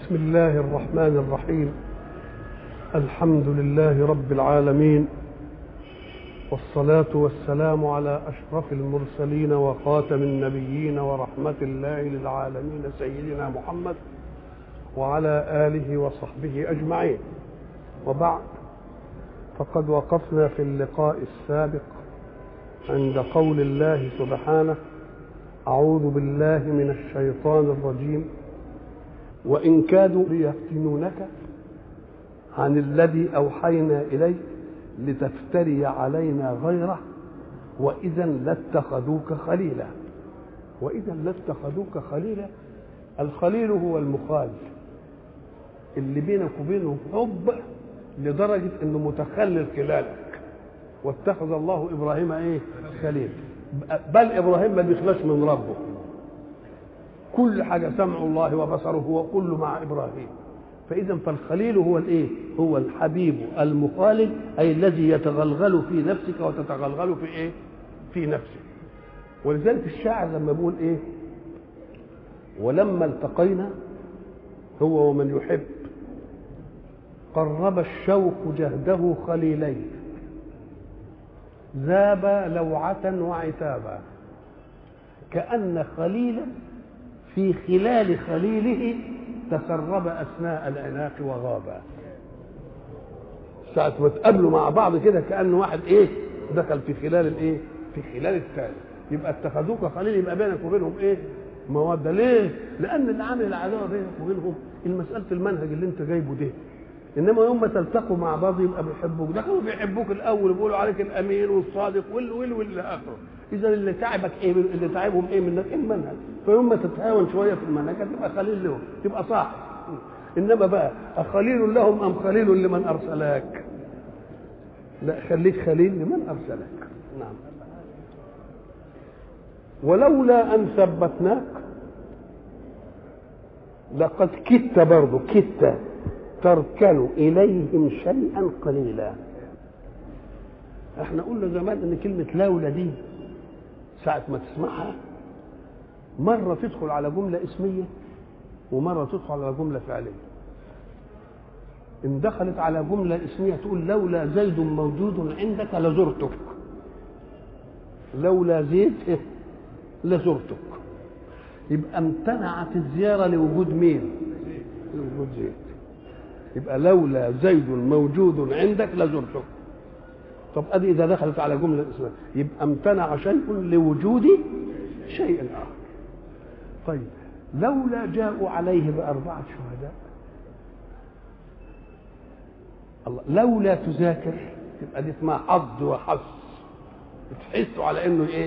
بسم الله الرحمن الرحيم الحمد لله رب العالمين والصلاة والسلام على أشرف المرسلين وخاتم النبيين ورحمة الله للعالمين سيدنا محمد وعلى آله وصحبه أجمعين وبعد فقد وقفنا في اللقاء السابق عند قول الله سبحانه أعوذ بالله من الشيطان الرجيم وإن كادوا ليفتنونك عن الذي أوحينا إليك لتفتري علينا غيره وإذا لاتخذوك خليلا وإذا لاتخذوك خليلا الخليل هو المخال اللي بينك وبينه حب لدرجة انه متخلل خلالك واتخذ الله ابراهيم ايه خليل بل ابراهيم ما بيخلاش من ربه كل حاجه سمع الله وبصره هو كله مع ابراهيم فاذا فالخليل هو الايه هو الحبيب المخالل اي الذي يتغلغل في نفسك وتتغلغل في ايه في نفسك ولذلك الشاعر لما بيقول ايه ولما التقينا هو ومن يحب قرب الشوق جهده خليلين ذاب لوعة وعتابا كأن خليلا في خلال خليله تسرب أثناء العناق وغابا ساعة ما تقابلوا مع بعض كده كأن واحد إيه دخل في خلال الإيه في خلال الثاني يبقى اتخذوك خليل يبقى بينك وبينهم إيه مودة ليه؟ لأن اللي عامل العداوة بينك وبينهم المسألة المنهج اللي أنت جايبه ده انما يوم ما تلتقوا مع بعض يبقى بيحبوك ده كانوا بيحبوك الاول بيقولوا عليك الامين والصادق وال وال والى اخره اذا اللي تعبك ايه اللي تعبهم ايه منك المنهج فيوم ما تتهاون شويه في المنهج تبقى خليل لهم تبقى صاحب انما بقى اخليل لهم ام خليل لمن ارسلك لا خليك خليل لمن ارسلك نعم ولولا ان ثبتناك لقد كدت برضه كدت تركن اليهم شيئا قليلا احنا قلنا زمان ان كلمه لولا دي ساعه ما تسمعها مره تدخل على جمله اسميه ومره تدخل على جمله فعليه ان دخلت على جمله اسميه تقول لولا زيد موجود عندك لزرتك لولا زيد لزرتك يبقى امتنعت الزياره لوجود مين لوجود زيد يبقى لولا زيد موجود عندك لزرتك طب ادي اذا دخلت على جمله اسمها يبقى امتنع شيء لوجود شيء اخر طيب لولا جاءوا عليه باربعه شهداء الله لولا تذاكر يبقى دي اسمها حظ وحظ تحسوا على انه ايه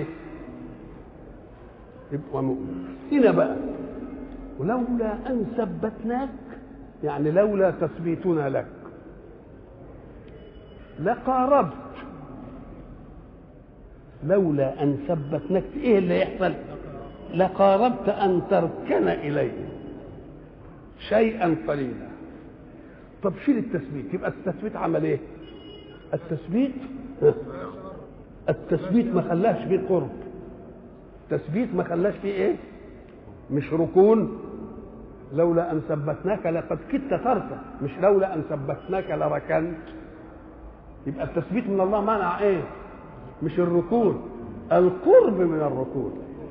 يبقى مؤمن هنا بقى ولولا ان ثبتناك يعني لولا تثبيتنا لك لقاربت لولا ان ثبتناك ايه اللي يحصل لقاربت ان تركن اليه شيئا قليلا طب شيل التثبيت يبقى التثبيت عمل ايه التثبيت التثبيت ما خلاش فيه قرب التثبيت ما خلاش فيه ايه مش ركون لولا ان ثبتناك لقد كدت تركن مش لولا ان ثبتناك لركنت يبقى التثبيت من الله منع ايه مش الركون القرب من الركون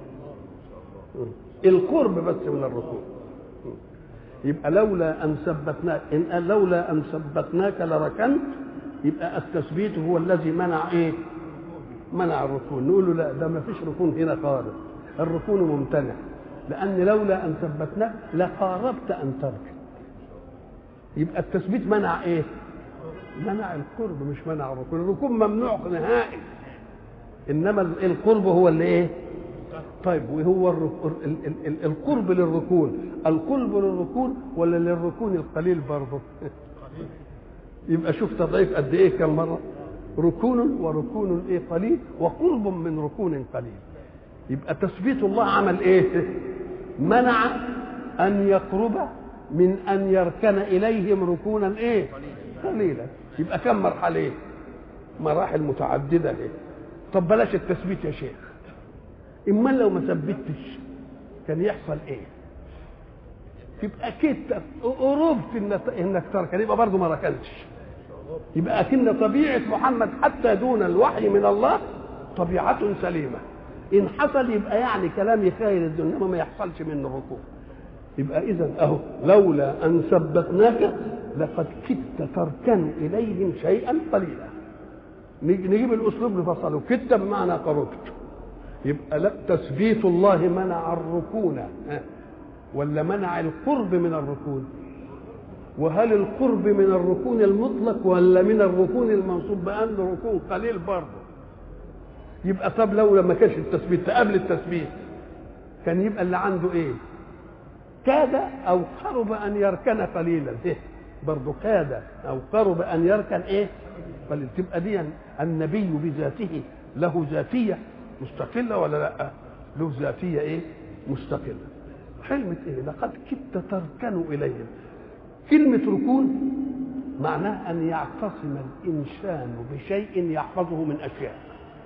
القرب بس من الركون يبقى لولا ان ثبتناك ان قال لولا ان ثبتناك لركنت يبقى التثبيت هو الذي منع ايه منع الركون نقول له لا ده ما فيش ركون هنا خالص الركون ممتنع لأن لولا أن ثبتناك لقاربت أن ترك يبقى التثبيت منع إيه؟ منع القرب مش منع الركون الركون ممنوع نهائي إنما القرب هو اللي إيه؟ طيب وهو القرب للركون القرب للركون ولا للركون القليل برضه يبقى شوف تضعيف قد ايه كم مره ركون وركون ايه قليل وقرب من ركون قليل يبقى تثبيت الله عمل ايه منع ان يقرب من ان يركن اليهم ركونا ايه قليلا يبقى كم مرحله ايه مراحل متعدده ايه طب بلاش التثبيت يا شيخ اما لو ما ثبتش كان يحصل ايه تبقى كده قربت انك انك تركن يبقى برضه ما ركنتش يبقى اكن طبيعه محمد حتى دون الوحي من الله طبيعه سليمه ان حصل يبقى يعني كلام يخيل الدنيا ما يحصلش منه الركوع يبقى اذا اهو لولا ان ثبتناك لقد كدت تركن اليهم شيئا قليلا نجيب الاسلوب نفصله كدت بمعنى قربت يبقى لا تثبيت الله منع الركون ولا منع القرب من الركون وهل القرب من الركون المطلق ولا من الركون المنصوب بانه ركون قليل برضه يبقى طب لو لما كانش التثبيت قبل التثبيت كان يبقى اللي عنده ايه كاد او قرب ان يركن قليلا إيه؟ برضه كاد او قرب ان يركن ايه قليل تبقى دي النبي بذاته له ذاتيه مستقله ولا لا له ذاتيه ايه مستقله كلمة إيه؟ لقد كدت تركن إليهم كلمة ركون معناها أن يعتصم الإنسان بشيء يحفظه من أشياء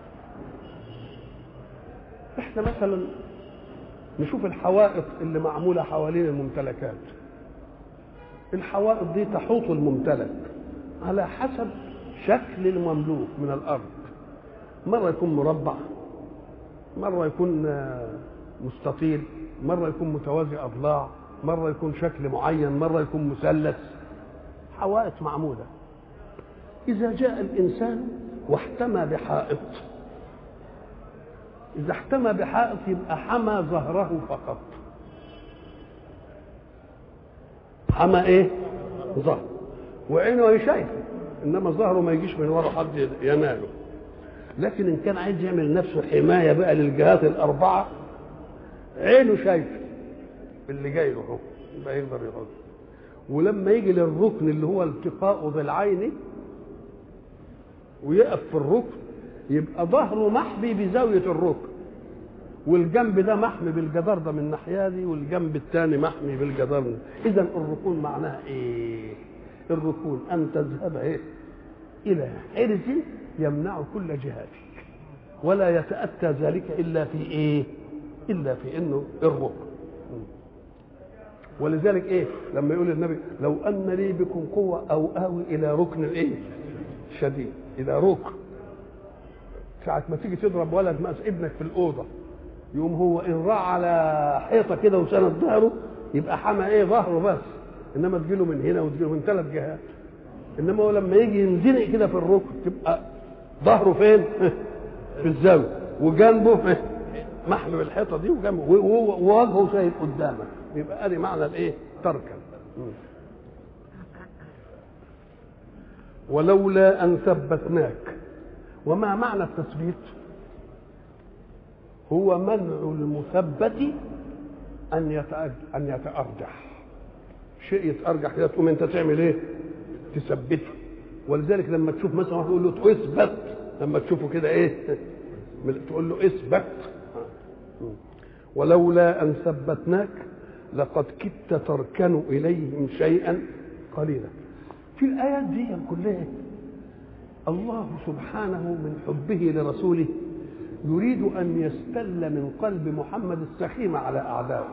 إحنا مثلا نشوف الحوائط اللي معمولة حوالين الممتلكات الحوائط دي تحوط الممتلك على حسب شكل المملوك من الأرض مرة يكون مربع مرة يكون مستطيل مرة يكون متوازي أضلاع مرة يكون شكل معين مرة يكون مثلث حوائط معمولة إذا جاء الإنسان واحتمى بحائط إذا احتمى بحائط يبقى حمى ظهره فقط حمى إيه؟ ظهر وعينه شايفه إنما ظهره ما يجيش من ورا حد يناله لكن إن كان عايز يعمل نفسه حماية بقى للجهات الأربعة عينه شايفه اللي جاي له هو يبقى يقدر يرد ولما يجي للركن اللي هو التقاء بالعين ويقف في الركن يبقى ظهره محمي بزاويه الركن والجنب ده محمي بالجدار ده من الناحيه دي والجنب الثاني محمي بالجدار اذا الركون معناها ايه الركون ان تذهب ايه الى حرز يمنع كل جهاتك ولا يتاتى ذلك الا في ايه الا في انه الركن ولذلك ايه لما يقول النبي لو ان لي بكم قوه او اوي الى ركن ايه شديد الى ركن ساعة ما تيجي تضرب ولد مأس ابنك في الأوضة يقوم هو إن راح على حيطة كده وسند ظهره يبقى حمى إيه ظهره بس إنما تجيله من هنا وتجيله من ثلاث جهات إنما هو لما يجي ينزنق كده في الركن تبقى ظهره فين؟ في الزاوية وجنبه محمي بالحيطة دي وجنبه ووجهه شايف قدامك يبقى ادي معنى الايه تركا ولولا ان ثبتناك وما معنى التثبيت هو منع المثبت ان يتأج... ان يتارجح شيء يتارجح كده تقوم انت تعمل ايه تثبته ولذلك لما تشوف مثلا واحد يقول له اثبت لما تشوفه كده ايه تقول له اثبت ولولا ان ثبتناك لقد كدت تركن اليهم شيئا قليلا في الايات دي كلها الله سبحانه من حبه لرسوله يريد ان يستل من قلب محمد السخيمه على اعدائه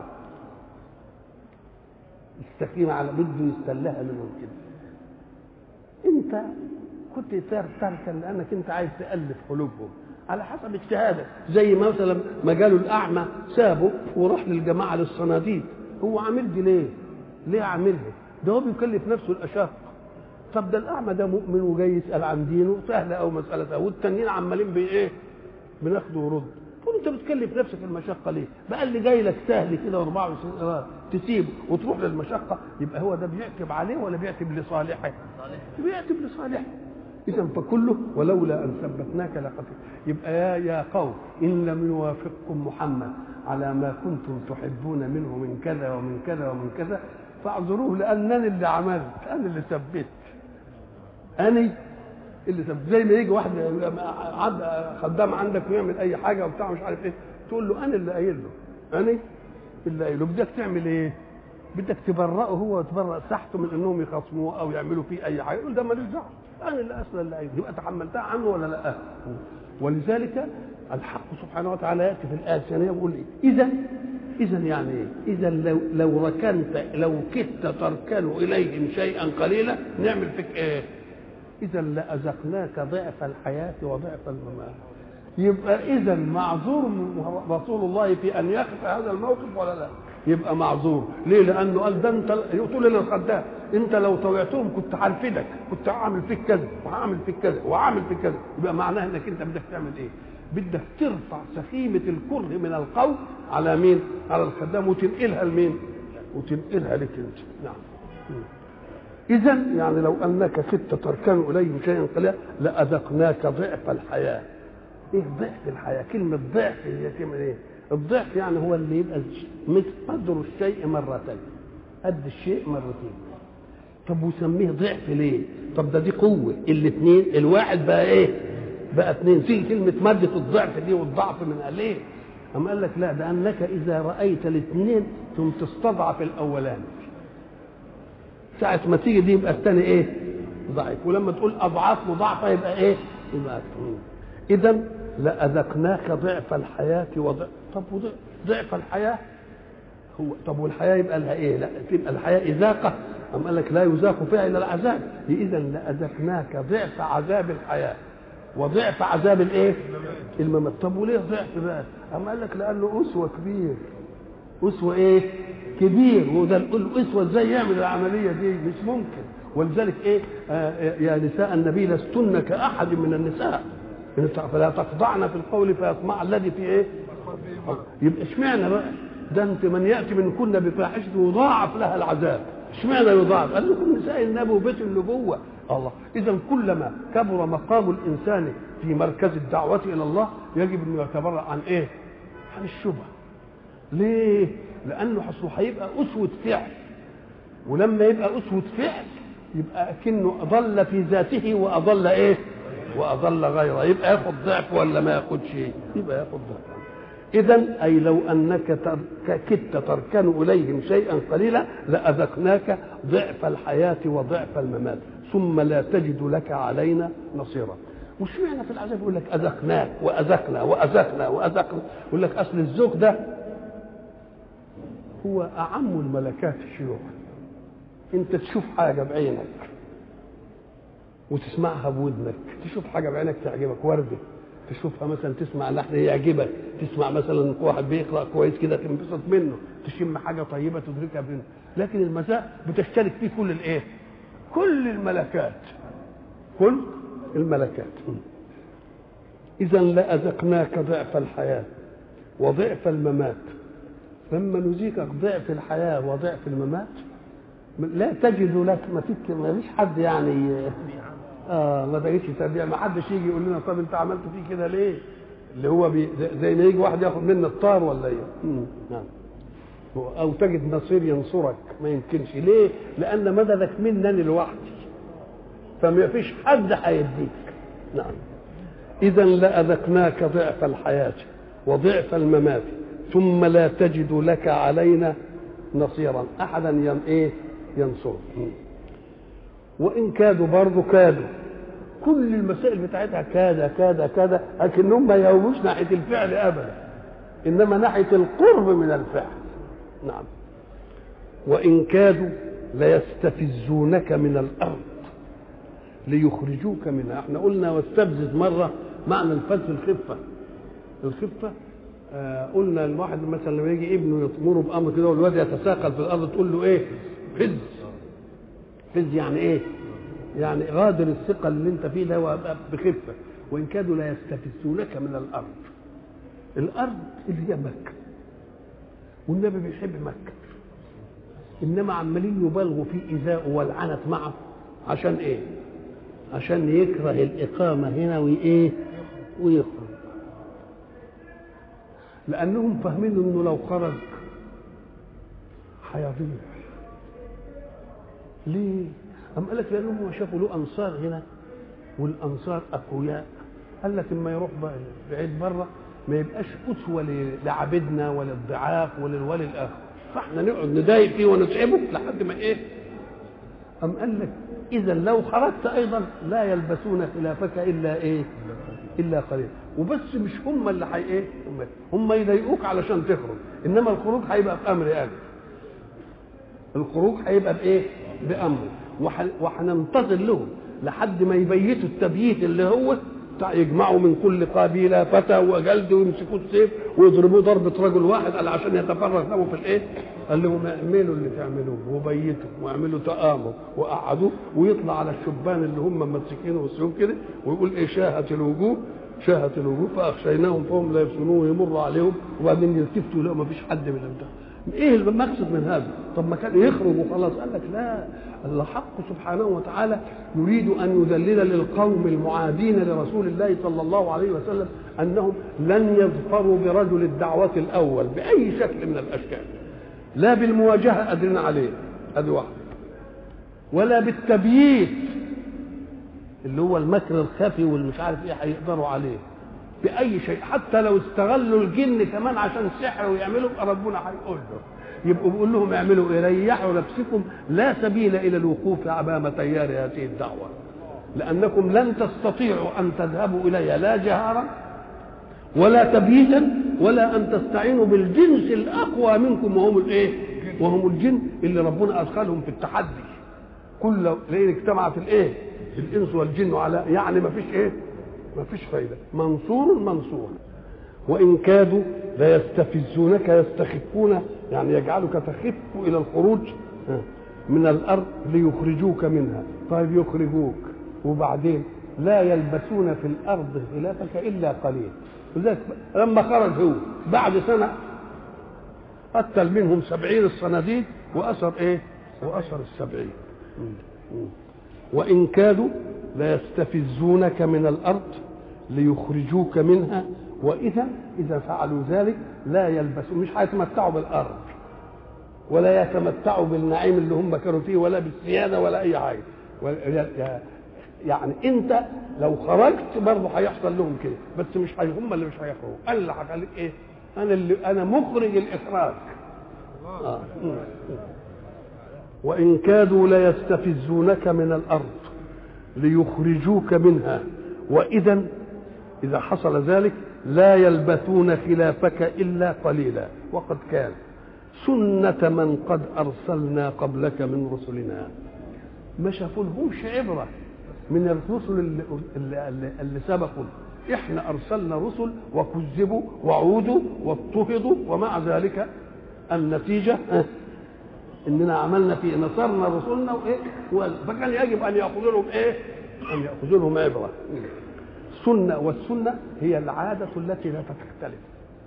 السخيمه على بده يستلها منهم كده انت كنت تركن لانك انت عايز تالف قلوبهم على حسب اجتهادك زي مثلا ما قالوا الاعمى سابه وراح للجماعه للصناديد هو عامل دي ليه؟ ليه عاملها؟ ده هو بيكلف نفسه الاشاق طب ده الاعمى ده مؤمن وجاي يسال عن دينه سهله او مساله والتانيين عمالين بايه؟ بناخد ورد تقول انت بتكلف نفسك المشقه ليه؟ بقى اللي جاي لك سهل كده 24 قراءه تسيبه وتروح للمشقه يبقى هو ده بيعتب عليه ولا بيعتب لصالحه؟ بيعتب لصالحه اذا فكله ولولا ان ثبتناك لقد يبقى يا يا قوم ان لم يوافقكم محمد على ما كنتم تحبون منه من كذا ومن كذا ومن كذا فاعذروه لانني اللي عملت انا اللي ثبت اني اللي ثبت زي ما يجي واحد عد خدام عندك ويعمل اي حاجه وبتاع مش عارف ايه تقول له انا اللي قايل له انا اللي قايل له بدك تعمل ايه؟ بدك تبرئه هو وتبرأ تحته من انهم يخصموه او يعملوا فيه اي حاجه يقول ده ماليش دعوه انا اللي اصلا اللي عايز يبقى تحملتها عنه ولا لا ولذلك الحق سبحانه وتعالى ياتي في الايه الثانيه ويقول ايه اذا اذا يعني ايه اذا لو لو ركنت لو كدت تركن اليهم شيئا قليلا نعمل فيك ايه اذا لاذقناك ضعف الحياه وضعف الممات يبقى اذا معذور رسول الله في ان يخف هذا الموقف ولا لا يبقى معذور ليه لانه قال ده انت يقول للخدام انت لو طوعتهم كنت هنفدك كنت هعمل فيك كذا وهعمل فيك كذا وهعمل فيك كذا يبقى معناها انك انت بدك تعمل ايه بدك ترفع سخيمه الكره من القول على مين على الخدام وتنقلها لمين وتنقلها لك انت نعم اذا يعني لو انك كدت تركن اليهم شيئا قليلا لاذقناك ضعف الحياه ايه ضعف الحياه كلمه ضعف هي كلمه ايه الضعف يعني هو اللي يبقى مثل قدر الشيء مرتين قد الشيء مرتين طب وسميه ضعف ليه طب ده دي قوه الاثنين الواحد بقى ايه بقى اثنين في كلمه ماده الضعف دي والضعف من ليه أم قال لك لا ده انك اذا رايت الاثنين ثم تستضعف الاولاني ساعة ما تيجي دي يبقى الثاني ايه؟ ضعيف ولما تقول اضعاف مضاعفة يبقى ايه؟ يبقى اذا لأذقناك ضعف الحياة وضعف طب ضعف الحياة هو طب والحياة يبقى لها ايه؟ لا تبقى الحياة إذاقة أم قال لك لا يذاق فيها إلا العذاب إذا لأذقناك ضعف عذاب الحياة وضعف عذاب الايه؟ الممات طب وليه ضعف بقى؟ أم قال لك لأنه أسوة كبير أسوة ايه؟ كبير وده نقول أسوة ازاي يعمل العملية دي مش ممكن ولذلك ايه؟ آه يا نساء النبي لستن كأحد من النساء فلا تخضعن في القول فيطمع الذي في ايه؟ يبقى اشمعنى بقى؟ ده انت من ياتي منكن بفاحشه يضاعف لها العذاب اشمعنى يضاعف؟ قال لكم نساء النبي وبيت النبوه الله اذا كلما كبر مقام الانسان في مركز الدعوه الى الله يجب انه يتبرأ عن ايه؟ عن الشبهه ليه؟ لانه اصله هيبقى اسوه فعل ولما يبقى اسوه فعل يبقى اكنه اضل في ذاته واضل ايه؟ واضل غيره يبقى ياخد ضعف ولا ما ياخدش يبقى ياخد ضعف اذا اي لو انك كدت تركن اليهم شيئا قليلا لاذقناك ضعف الحياه وضعف الممات ثم لا تجد لك علينا نصيرا وش معنى في العذاب يقول لك اذقناك واذقنا واذقنا واذقنا يقول لك اصل الذوق ده هو اعم الملكات شيوعا انت تشوف حاجه بعينك وتسمعها بودنك تشوف حاجه بعينك تعجبك ورده تشوفها مثلا تسمع لحن يعجبك تسمع مثلا واحد بيقرا كويس كده تنبسط منه تشم حاجه طيبه تدركها منه لكن المساء بتشترك فيه كل الايه كل الملكات كل الملكات اذا لاذقناك ضعف الحياه وضعف الممات لما نذيقك ضعف الحياه وضعف الممات لا تجد لك ما فيك ما فيش حد يعني اه ما بقيتش تبيع ما حدش يجي يقول لنا طب انت عملت فيه كده ليه؟ اللي هو بي زي ما يجي واحد ياخد منا الطار ولا ايه؟ نعم او تجد نصير ينصرك ما يمكنش ليه؟ لان مددك منني لوحدي فما فيش حد هيديك نعم اذا لاذقناك ضعف الحياه وضعف الممات ثم لا تجد لك علينا نصيرا احدا ين ايه ينصرك وان كادوا برضه كادوا كل المسائل بتاعتها كاد كاد كاد لكنهم ما يهوموش ناحيه الفعل ابدا انما ناحيه القرب من الفعل نعم وان كادوا ليستفزونك من الارض ليخرجوك منها احنا قلنا واستفزز مره معنى الفز الخفه الخفه آه قلنا الواحد مثلا لما يجي ابنه يطمره بامر كده والواد يتساقل في الارض تقول له ايه فز فز يعني ايه يعني غادر الثقة اللي انت فيه ده بخفة وان كادوا لا يستفزونك من الارض الارض اللي هي مكة والنبي بيحب مكة انما عمالين يبالغوا في ايذائه والعنت معه عشان ايه عشان يكره الاقامة هنا وايه ويخرج لانهم فاهمين انه لو خرج هيضيع ليه أم قال لك لأنهم شافوا له أنصار هنا والأنصار أقوياء قال لك اما يروح بعيد بره ما يبقاش أسوة لعبدنا وللضعاف وللولي الآخر فاحنا نقعد نضايق فيه ونتعبه لحد ما إيه أم قال لك إذا لو خرجت أيضا لا يلبسون خلافك إلا إيه إلا قليل وبس مش هم اللي حي ايه هم, هم يضايقوك علشان تخرج انما الخروج هيبقى بامر انا الخروج هيبقى بايه بامر وهننتظر لهم لحد ما يبيتوا التبييت اللي هو يجمعوا من كل قبيلة فتى وجلد ويمسكوا السيف ويضربوه ضربة رجل واحد قال عشان يتفرغ له في الايه؟ قال لهم اعملوا اللي تعملوه وبيتوا واعملوا تآمر وقعدوه ويطلع على الشبان اللي هم ممسكينه والسيوف كده ويقول ايه شاهت الوجوه شاهت الوجوه فاخشيناهم فهم لا يبصرون يمر عليهم وبعدين يلتفتوا لا ما فيش حد من البتاع ايه المقصد من هذا طب ما كان يخرج وخلاص قال لك لا الحق سبحانه وتعالى يريد ان يذلل للقوم المعادين لرسول الله صلى الله عليه وسلم انهم لن يظفروا برجل الدعوه الاول باي شكل من الاشكال لا بالمواجهه قادرين عليه هذه واحده ولا بالتبييت اللي هو المكر الخفي والمش عارف ايه هيقدروا عليه باي شيء حتى لو استغلوا الجن كمان عشان السحر ويعملوا ربنا هيقول له يبقوا بيقول لهم اعملوا ايه ريحوا نفسكم لا سبيل الى الوقوف امام تيار هذه الدعوه لانكم لن تستطيعوا ان تذهبوا اليها لا جهارا ولا تبييتا ولا ان تستعينوا بالجنس الاقوى منكم وهم الايه وهم الجن اللي ربنا ادخلهم في التحدي كل لين اجتمعت الايه الانس والجن على يعني ما فيش ايه ما فيش فايده منصور منصور وان كادوا ليستفزونك يستخفون يعني يجعلك تخف الى الخروج من الارض ليخرجوك منها طيب يخرجوك وبعدين لا يلبسون في الارض خلافك الا قليل لذلك لما خرج هو بعد سنه قتل منهم سبعين الصناديد واثر ايه واثر السبعين وان كادوا ليستفزونك من الارض ليخرجوك منها واذا اذا فعلوا ذلك لا يلبسوا مش هيتمتعوا بالارض ولا يتمتعوا بالنعيم اللي هم كانوا فيه ولا بالسياده ولا اي حاجه يعني انت لو خرجت برضه هيحصل لهم كده بس مش هي هم اللي مش هيخرجوا انا اللي هخليك ايه انا اللي انا مخرج الاخراج آه. وان كادوا ليستفزونك من الارض ليخرجوك منها واذا اذا حصل ذلك لا يلبثون خلافك الا قليلا وقد كان سنه من قد ارسلنا قبلك من رسلنا ما شافولهمش عبره من الرسل اللي, اللي, اللي, اللي سبقوا احنا ارسلنا رسل وكذبوا وعودوا واضطهدوا ومع ذلك النتيجه اننا عملنا في نصرنا رسلنا وايه فكان يجب ان ياخذوا لهم ايه ان ياخذوا لهم عبره السنه والسنه هي العاده التي لا تختلف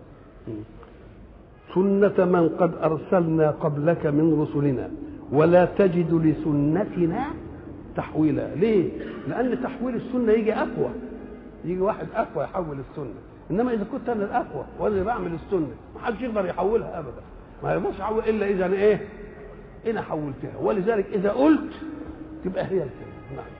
سنه من قد ارسلنا قبلك من رسلنا ولا تجد لسنتنا تحويلا ليه لان تحويل السنه يجي اقوى يجي واحد اقوى يحول السنه انما اذا كنت انا الاقوى وانا اللي بعمل السنه ما حدش يقدر يحولها ابدا ما يقدرش يحول الا اذا أنا ايه انا حولتها ولذلك اذا قلت تبقى هي الكلمه نعم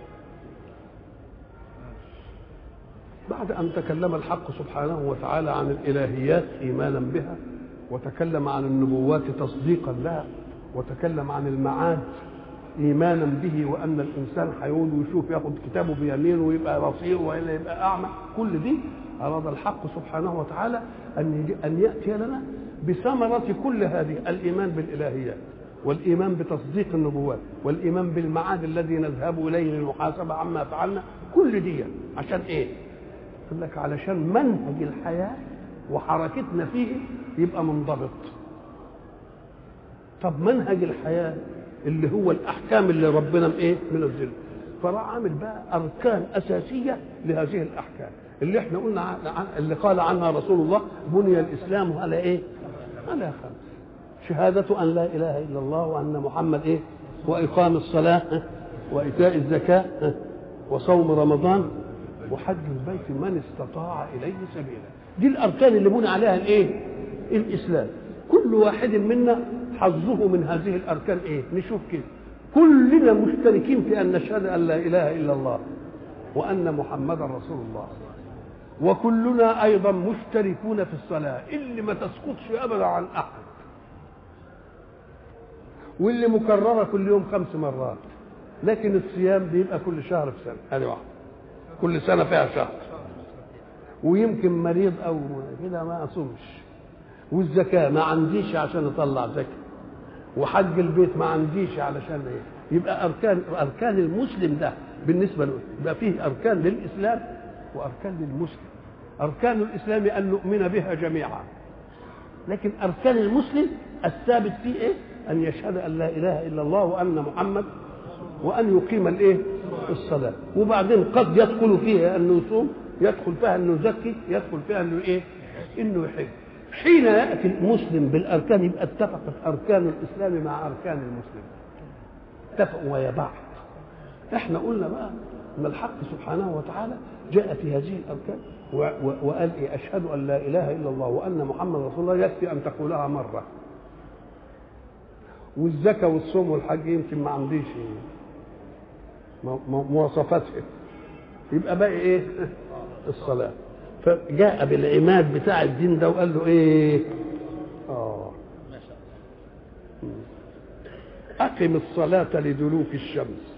بعد ان تكلم الحق سبحانه وتعالى عن الالهيات ايمانا بها وتكلم عن النبوات تصديقا لها وتكلم عن المعاد ايمانا به وان الانسان هيقول ويشوف ياخد كتابه بيمينه ويبقى بصير والا يبقى اعمى كل دي اراد الحق سبحانه وتعالى ان ان ياتي لنا بثمره كل هذه الايمان بالالهيات والايمان بتصديق النبوات والايمان بالمعاد الذي نذهب اليه للمحاسبه عما فعلنا كل دي عشان ايه؟ قال لك علشان منهج الحياه وحركتنا فيه يبقى منضبط طب منهج الحياه اللي هو الاحكام اللي ربنا ايه منزلها فراح عامل بقى اركان اساسيه لهذه الاحكام اللي احنا قلنا عن اللي قال عنها رسول الله بني الاسلام على ايه؟ على خمس شهادة أن لا إله إلا الله وأن محمد إيه؟ وإقام الصلاة وإيتاء الزكاة وصوم رمضان وحج البيت من استطاع إليه سبيلا دي الأركان اللي بني عليها الإيه؟ الإسلام كل واحد منا حظه من هذه الاركان ايه نشوف كده كلنا مشتركين في ان نشهد ان لا اله الا الله وان محمدا رسول الله وكلنا ايضا مشتركون في الصلاه اللي ما تسقطش ابدا عن احد واللي مكرره كل يوم خمس مرات لكن الصيام بيبقى كل شهر في سنه هذه واحده كل سنه فيها شهر ويمكن مريض او كده ما اصومش والزكاه ما عنديش عشان اطلع زكاه وحج البيت ما عنديش علشان ايه يبقى اركان اركان المسلم ده بالنسبه له يبقى فيه اركان للاسلام واركان للمسلم اركان الاسلام ان نؤمن بها جميعا لكن اركان المسلم الثابت فيه ايه ان يشهد ان لا اله الا الله وان محمد وان يقيم الايه الصلاه وبعدين قد يدخل فيها انه يصوم يدخل فيها انه يزكي يدخل فيها انه ايه انه يحج حين ياتي المسلم بالاركان يبقى اتفقت اركان الاسلام مع اركان المسلم اتفقوا ويا بعض احنا قلنا بقى ان الحق سبحانه وتعالى جاء في هذه الاركان و- و- وقال ايه اشهد ان لا اله الا الله وان محمد رسول الله يكفي ان تقولها مره والزكاه والصوم والحج يمكن ما عنديش م- م- مواصفاتها يبقى باقي ايه الصلاه فجاء بالعماد بتاع الدين ده وقال له ايه اه أقم الصلاة لدلوك الشمس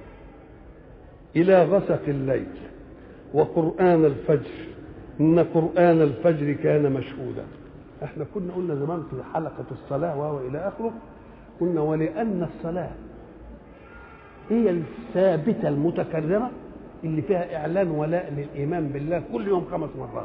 إلى غسق الليل وقرآن الفجر إن قرآن الفجر كان مشهودا احنا كنا قلنا زمان في حلقة الصلاة وهو إلى آخره قلنا ولأن الصلاة هي الثابتة المتكررة اللي فيها إعلان ولاء للإيمان بالله كل يوم خمس مرات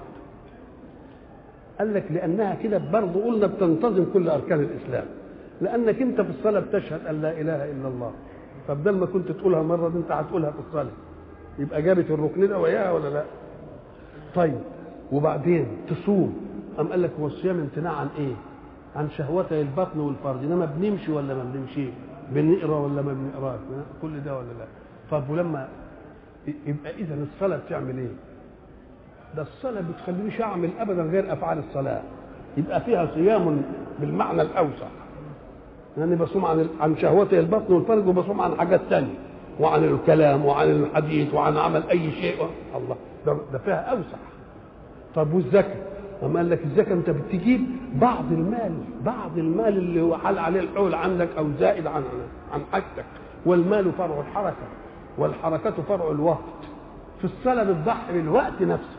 قال لك لأنها كده برضه قلنا بتنتظم كل أركان الإسلام لانك انت في الصلاه بتشهد ان لا اله الا الله فبدل ما كنت تقولها مره دي انت هتقولها في الصلاه يبقى جابت الركن ده وياها ولا لا طيب وبعدين تصوم قام قال لك هو الصيام امتناع عن ايه عن شهوتي البطن والفرج انما بنمشي ولا ما بنمشيش بنقرا ولا ما بنقراش كل ده ولا لا طب ولما يبقى اذا الصلاه بتعمل ايه ده الصلاه بتخلينيش اعمل ابدا غير افعال الصلاه يبقى فيها صيام بالمعنى الاوسع لاني يعني بصوم عن عن شهوتي البطن والفرج وبصوم عن حاجات تانية وعن الكلام وعن الحديث وعن عمل اي شيء الله ده, ده فيها اوسع طب والزكاه أما قال لك الزكاه انت بتجيب بعض المال بعض المال اللي هو حال عليه الحول عندك او زائد عن عن حاجتك والمال فرع الحركه والحركه فرع الوقت في الصلاه بتضحي بالوقت نفسه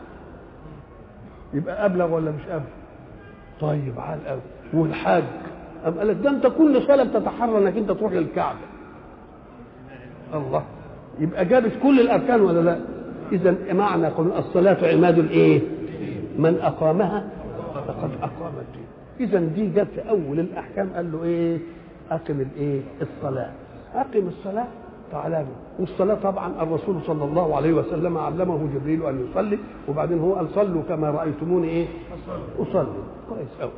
يبقى ابلغ ولا مش ابلغ طيب عال قوي والحاج أم قال لك ده انت كل صلاه بتتحرى انك انت تروح للكعبه الله يبقى جابت كل الاركان ولا لا اذا معنى قول الصلاه عماد الايه من اقامها فقد اقام الدين اذا دي جت في اول الاحكام قال له ايه اقم الايه الصلاه اقم الصلاه تعالى والصلاة طبعا الرسول صلى الله عليه وسلم علمه جبريل أن يصلي وبعدين هو قال صلوا كما رأيتموني إيه؟ أصلي كويس أوي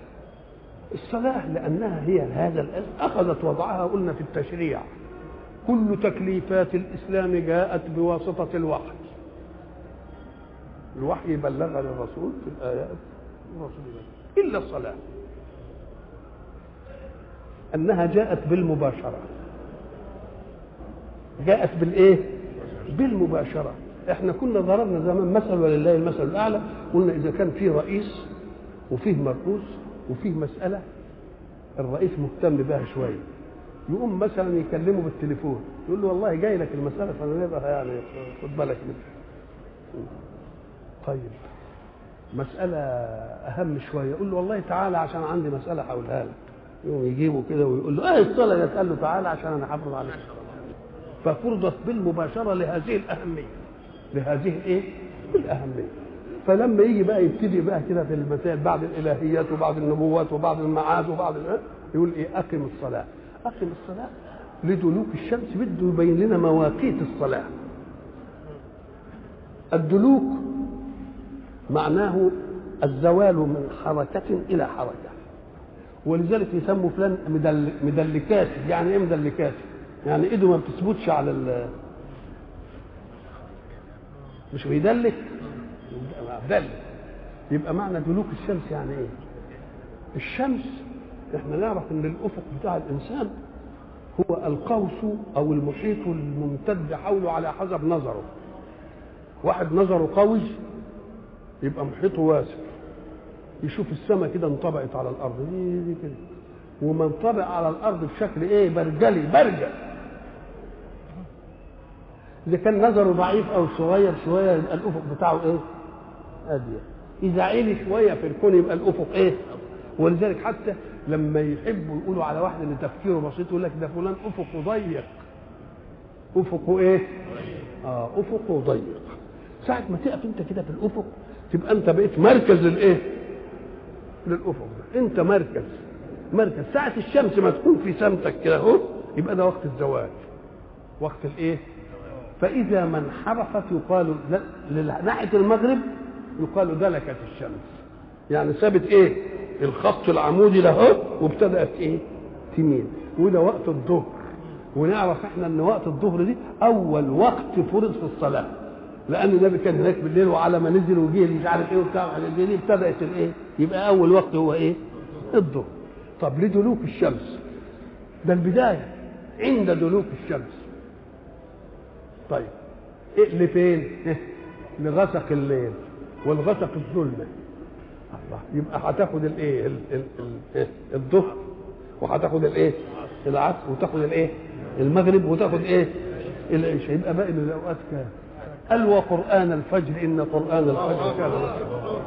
الصلاة لأنها هي هذا الأسم أخذت وضعها قلنا في التشريع كل تكليفات الإسلام جاءت بواسطة الوحي الوحي بلغ للرسول في الآيات الرسول بلغ. إلا الصلاة أنها جاءت بالمباشرة جاءت بالإيه؟ بالمباشرة احنا كنا ضربنا زمان مثل ولله المثل الأعلى قلنا إذا كان فيه رئيس وفيه مرؤوس وفيه مسألة الرئيس مهتم بها شوية يقوم مثلا يكلمه بالتليفون يقول له والله جاي لك المسألة فأنا نبقى يعني خد بالك منها طيب مسألة أهم شوية يقول له والله تعالى عشان عندي مسألة هقولها لك يقوم يجيبه كده ويقول له ايه الصلاة يسأل له تعالى عشان أنا حافظ عليك ففرضت بالمباشرة لهذه الأهمية لهذه ايه؟ الأهمية فلما يجي بقى يبتدي بقى كده في المسائل بعد الالهيات وبعد النبوات وبعد المعاد وبعد يقول ايه اقم الصلاه اقم الصلاه لدلوك الشمس بده يبين لنا مواقيت الصلاه الدلوك معناه الزوال من حركة إلى حركة ولذلك يسموا فلان مدل مدلكاتي يعني ايه مدلكاتي؟ يعني ايده ما بتثبتش على ال مش بيدلك دل يبقى معنى دلوك الشمس يعني ايه الشمس احنا نعرف ان الافق بتاع الانسان هو القوس او المحيط الممتد حوله على حسب نظره واحد نظره قوي يبقى محيطه واسع يشوف السماء كده انطبقت على الارض دي, دي كده ومنطبق على الارض بشكل ايه برجلي برجل اذا كان نظره ضعيف او صغير شويه يبقى الافق بتاعه ايه اضيق اذا عيني شويه في الكون يبقى الافق ايه ولذلك حتى لما يحبوا يقولوا على واحد ان تفكيره بسيط يقول لك ده فلان افقه ضيق افقه ايه اه افقه ضيق ساعة ما تقف انت كده في الافق تبقى انت بقيت مركز للايه للافق ده انت مركز مركز ساعة الشمس ما تكون في سمتك كده اهو يبقى ده وقت الزواج وقت الايه فاذا ما انحرفت يقال ناحيه المغرب يقال دلكت الشمس يعني سابت ايه الخط العمودي ده اهو وابتدات ايه تميل وده وقت الظهر ونعرف احنا ان وقت الظهر دي اول وقت فرض في الصلاه لان النبي كان هناك بالليل وعلى ما نزل وجه مش عارف ايه وبتاع دي ابتدات الايه يبقى اول وقت هو ايه الظهر طب لدلوك الشمس ده البدايه عند دلوك الشمس طيب إيه لفين إيه؟ لغسق الليل والغسق الظلمه الله يبقى هتاخد الايه ال- ال- ال- الظهر وهتاخد الايه العصر وتاخد الايه المغرب وتاخد ايه العشاء يبقى باقي من الاوقات كام قال وقران الفجر ان قران الفجر كان مشهورا.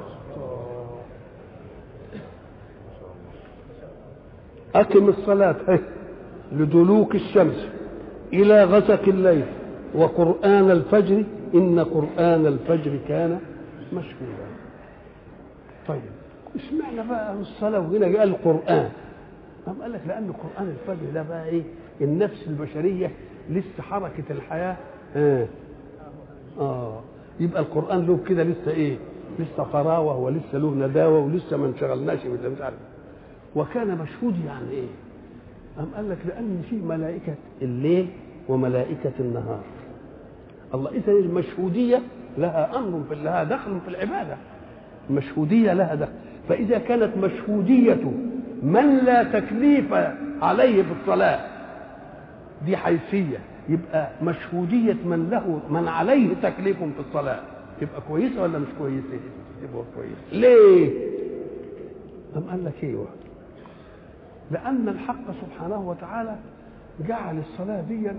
أقم الصلاة هي لدلوك الشمس إلى غسق الليل وقرآن الفجر إن قرآن الفجر كان مشهودا طيب اشمعنى بقى الصلاة وهنا جاء القرآن قام قال لك لأن قرآن الفجر ده بقى إيه النفس البشرية لسه حركة الحياة آه. آه يبقى القرآن له كده لسه إيه لسه طراوة ولسه له نداوة ولسه ما انشغلناش بالله مش عارف وكان مشهود يعني ايه أم قال لك لأن في ملائكة الليل وملائكة النهار الله إذا المشهودية لها أمر في لها دخل في العبادة المشهودية لها دخل فإذا كانت مشهودية من لا تكليف عليه في الصلاة دي حيثية يبقى مشهودية من له من عليه تكليف في الصلاة تبقى كويسة ولا مش كويسة؟ تبقى كويسة ليه؟ أم قال لك ايوه لأن الحق سبحانه وتعالى جعل الصلاة دي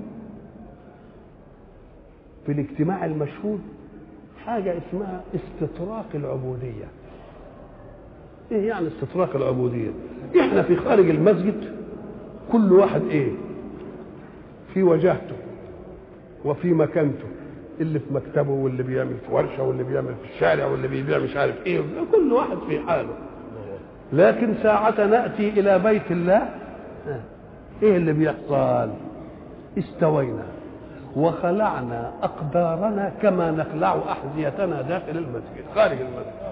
في الاجتماع المشهود حاجة اسمها استطراق العبودية ايه يعني استطراق العبودية احنا في خارج المسجد كل واحد ايه في وجهته وفي مكانته اللي في مكتبه واللي بيعمل في ورشة واللي بيعمل في الشارع واللي بيبيع مش عارف ايه كل واحد في حاله لكن ساعة نأتي إلى بيت الله إيه اللي بيحصل استوينا وخلعنا أقدارنا كما نخلع أحذيتنا داخل المسجد خارج المسجد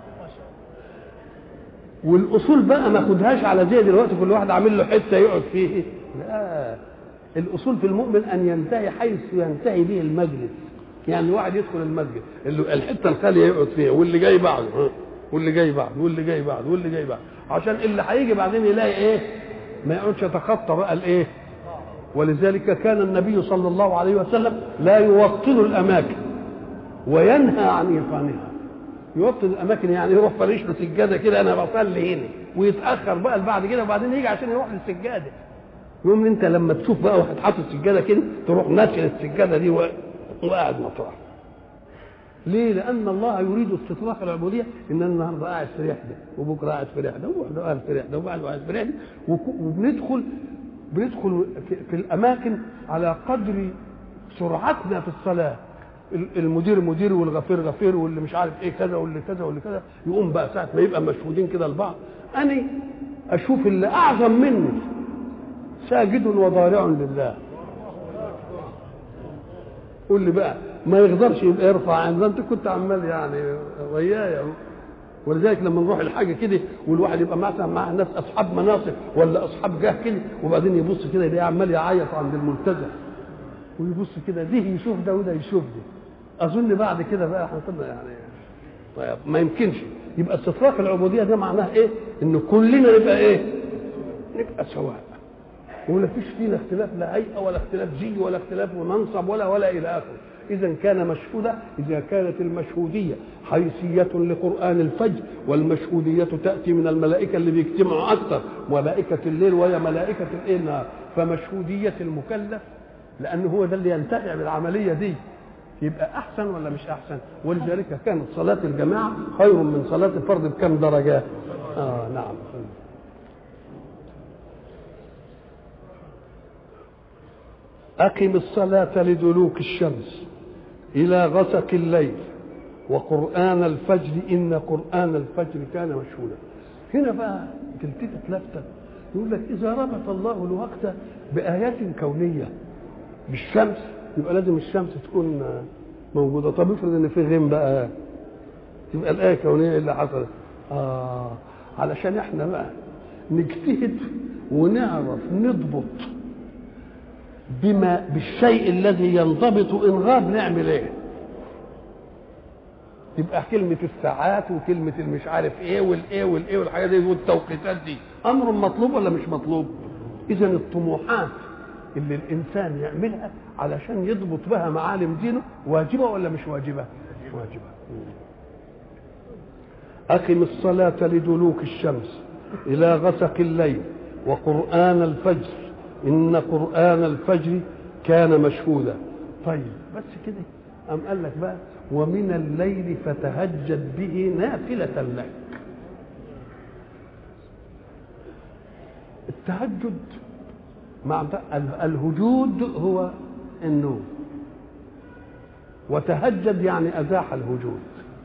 والأصول بقى ما خدهاش على زي دلوقتي كل واحد عامل له حتة يقعد فيه لا الأصول في المؤمن أن ينتهي حيث ينتهي به المجلس يعني واحد يدخل المسجد اللي الحتة الخالية يقعد فيها واللي جاي بعده واللي جاي بعد واللي جاي بعد واللي جاي بعد عشان اللي هيجي بعدين يلاقي ايه ما يقعدش يتخطى بقى الايه ولذلك كان النبي صلى الله عليه وسلم لا يوطن الاماكن وينهى عن ايقانها يوطن الاماكن يعني يروح فريش له سجاده كده انا بصلي هنا ويتاخر بقى بعد كده وبعدين يجي عشان يروح للسجاده يوم انت لما تشوف بقى واحد حاطط سجاده كده تروح ناشر السجاده دي وقاعد مطرح ليه؟ لأن الله يريد استطلاق العبودية إن أنا النهارده قاعد في رحلة وبكرة قاعد في رحلة وبعده قاعد في رحلة وبعده قاعد في رحلة وبندخل بندخل في, في الأماكن على قدر سرعتنا في الصلاة المدير مدير والغفير غفير واللي مش عارف ايه كذا واللي كذا واللي كذا يقوم بقى ساعة ما يبقى مشهودين كده لبعض أنا أشوف اللي أعظم مني ساجد وضارع لله قول لي بقى ما يقدرش يبقى يرفع عن انت كنت عمال يعني ويايا ولذلك لما نروح الحاجه كده والواحد يبقى مثلا مع ناس اصحاب مناصب ولا اصحاب جاه كده وبعدين يبص كده يلاقيه عمال يعيط عند الملتزم ويبص كده ده يشوف ده وده يشوف ده اظن بعد كده بقى هنطلع يعني طيب ما يمكنش يبقى استطراق العبوديه ده معناه ايه؟ ان كلنا نبقى ايه؟ نبقى سواء ولا فيش فينا اختلاف لا هيئه ولا اختلاف زي ولا اختلاف منصب ولا ولا الى اخره إذا كان مشهودا إذا كانت المشهودية حيثية لقرآن الفجر والمشهودية تأتي من الملائكة اللي بيجتمعوا أكثر ملائكة الليل وهي ملائكة النهار فمشهودية المكلف لأنه هو ده اللي ينتفع بالعملية دي يبقى احسن ولا مش احسن ولذلك كانت صلاه الجماعه خير من صلاه الفرد بكم درجه اه نعم أقم الصلاة لدلوك الشمس إلى غسق الليل وقرآن الفجر إن قرآن الفجر كان مشهودا هنا بقى تلتفت لفتة يقول لك إذا ربط الله الوقت بآيات كونية بالشمس يبقى لازم الشمس تكون موجودة طب افرض إن في غيم بقى تبقى الآية كونية اللي حصلت آه علشان احنا بقى نجتهد ونعرف نضبط بما بالشيء الذي ينضبط ان غاب نعمل ايه تبقى كلمة الساعات وكلمة المش عارف ايه والايه والايه والحاجات دي والتوقيتات دي امر مطلوب ولا مش مطلوب؟ اذا الطموحات اللي الانسان يعملها علشان يضبط بها معالم دينه واجبة ولا مش واجبة؟ واجبة أقم الصلاة لدلوك الشمس إلى غسق الليل وقرآن الفجر إن قرآن الفجر كان مشهودا طيب بس كده أم قال لك بقى ومن الليل فتهجد به نافلة لك التهجد مع الهجود هو النوم وتهجد يعني أزاح الهجود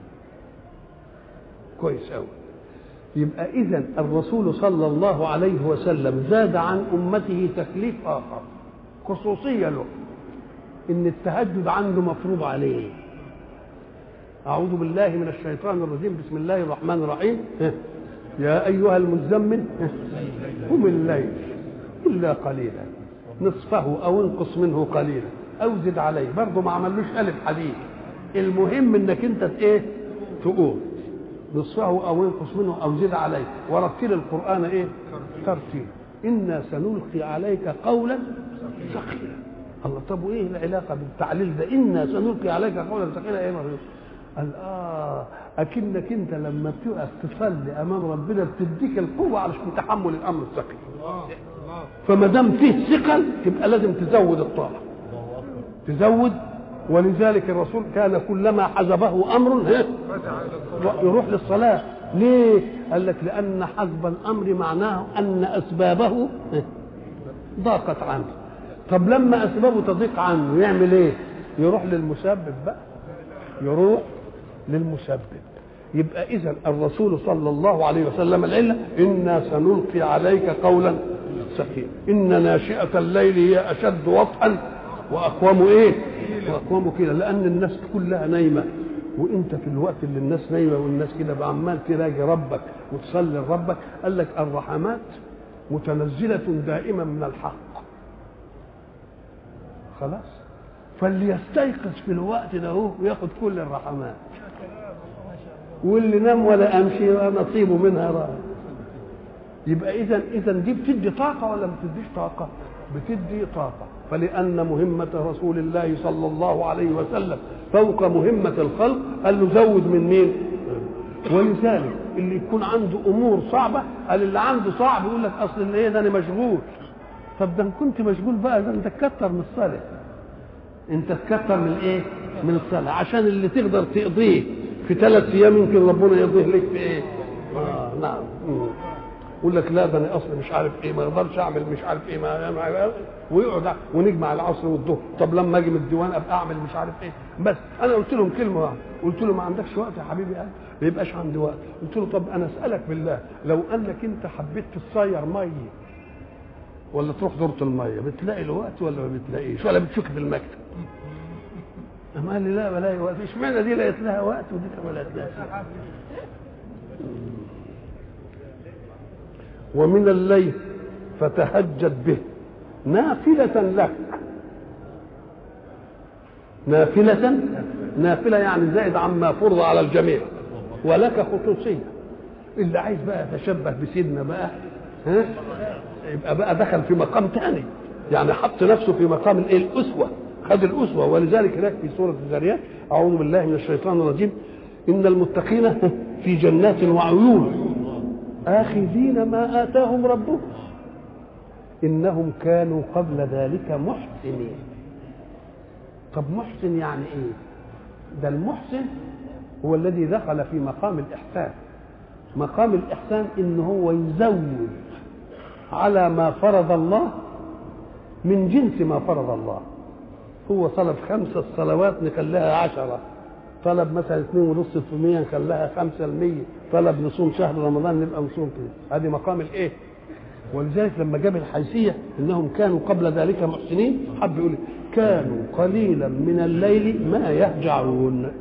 كويس قوي يبقى اذا الرسول صلى الله عليه وسلم زاد عن امته تكليف اخر خصوصيه له ان التهجد عنده مفروض عليه اعوذ بالله من الشيطان الرجيم بسم الله الرحمن الرحيم يا ايها المزمل قم الليل الا قليلا نصفه او انقص منه قليلا او زد عليه برضه ما عملوش الف حديد المهم انك انت ايه تقوم نصفه او ينقص منه او زد عليه ورتل القران ايه ترتيل انا سنلقي عليك قولا ثقيلا الله طب وايه العلاقه بالتعليل ده انا سنلقي عليك قولا ثقيلا ايه قال اه اكنك انت لما بتقف تصلي امام ربنا بتديك القوه علشان تحمل الامر الثقيل فما دام فيه ثقل تبقى لازم تزود الطاعه تزود ولذلك الرسول كان كلما حزبه امر يروح للصلاه ليه قال لك لان حزب الامر معناه ان اسبابه ضاقت عنه طب لما اسبابه تضيق عنه يعمل ايه يروح للمسبب بقى يروح للمسبب يبقى اذا الرسول صلى الله عليه وسلم العله انا سنلقي عليك قولا ثقيلا ان ناشئه الليل هي اشد وطئا واقوم ايه واقوم كده لان الناس كلها نايمه وانت في الوقت اللي الناس نايمه والناس كده عمال تلاقي ربك وتصلي لربك قال لك الرحمات متنزله دائما من الحق خلاص فليستيقظ في الوقت ده هو وياخد كل الرحمات واللي نام ولا امشي نصيبه منها راح يبقى اذا اذا دي بتدي طاقه ولا ما بتديش طاقه بتدي طاقه فلان مهمه رسول الله صلى الله عليه وسلم فوق مهمه الخلق قال له زود من مين ولذلك اللي يكون عنده امور صعبه قال اللي عنده صعب يقول لك اصل اللي ايه ده انا مشغول طب ده كنت مشغول بقى ده انت تكتر من الصلاه انت تكتر من ايه من الصلاه عشان اللي تقدر تقضيه في ثلاث ايام يمكن ربنا يقضيه لك في ايه آه نعم يقول لك لا ده انا اصلا مش عارف ايه ما اقدرش اعمل مش عارف ايه ما ويقعد ونجمع العصر والظهر طب لما اجي من الديوان ابقى اعمل مش عارف ايه بس انا قلت لهم كلمه واحده قلت له ما عندكش وقت يا حبيبي قال ما يبقاش عندي وقت قلت له طب انا اسالك بالله لو انك انت حبيت تصير ميه ولا تروح دورة الميه بتلاقي الوقت ولا ما بتلاقيش ولا بتشك في المكتب أما قال لي لا بلاقي وقت اشمعنى دي لقيت لها وقت ودي ما لقيتلهاش ومن الليل فتهجد به نافلة لك نافلة نافلة يعني زائد عما فرض على الجميع ولك خصوصية اللي عايز بقى يتشبه بسيدنا بقى ها يبقى بقى دخل في مقام تاني يعني حط نفسه في مقام الايه الاسوه خد الاسوه ولذلك هناك في سوره الذاريات اعوذ بالله من الشيطان الرجيم ان المتقين في جنات وعيون آخذين ما آتاهم ربهم إنهم كانوا قبل ذلك محسنين طب محسن يعني ايه ده المحسن هو الذي دخل في مقام الإحسان مقام الإحسان إن هو يزود على ما فرض الله من جنس ما فرض الله هو طلب خمس الصلوات نخليها عشرة طلب مثلا اثنين ونص في المية نخليها خمسة المية طلب نصوم شهر رمضان نبقى نصوم كده هذه مقام الايه ولذلك لما جاب الحيثية انهم كانوا قبل ذلك محسنين حب يقول كانوا قليلا من الليل ما يهجعون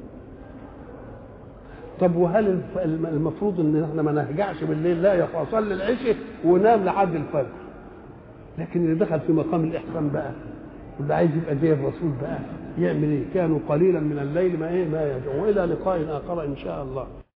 طب وهل المفروض ان احنا ما نهجعش بالليل لا يا اصلي العشاء ونام لحد الفجر لكن اللي دخل في مقام الاحسان بقى واللي عايز يبقى زي الرسول بقى يعمل ايه كانوا قليلا من الليل ما ايه ما يهجعون والى لقاء اخر ان شاء الله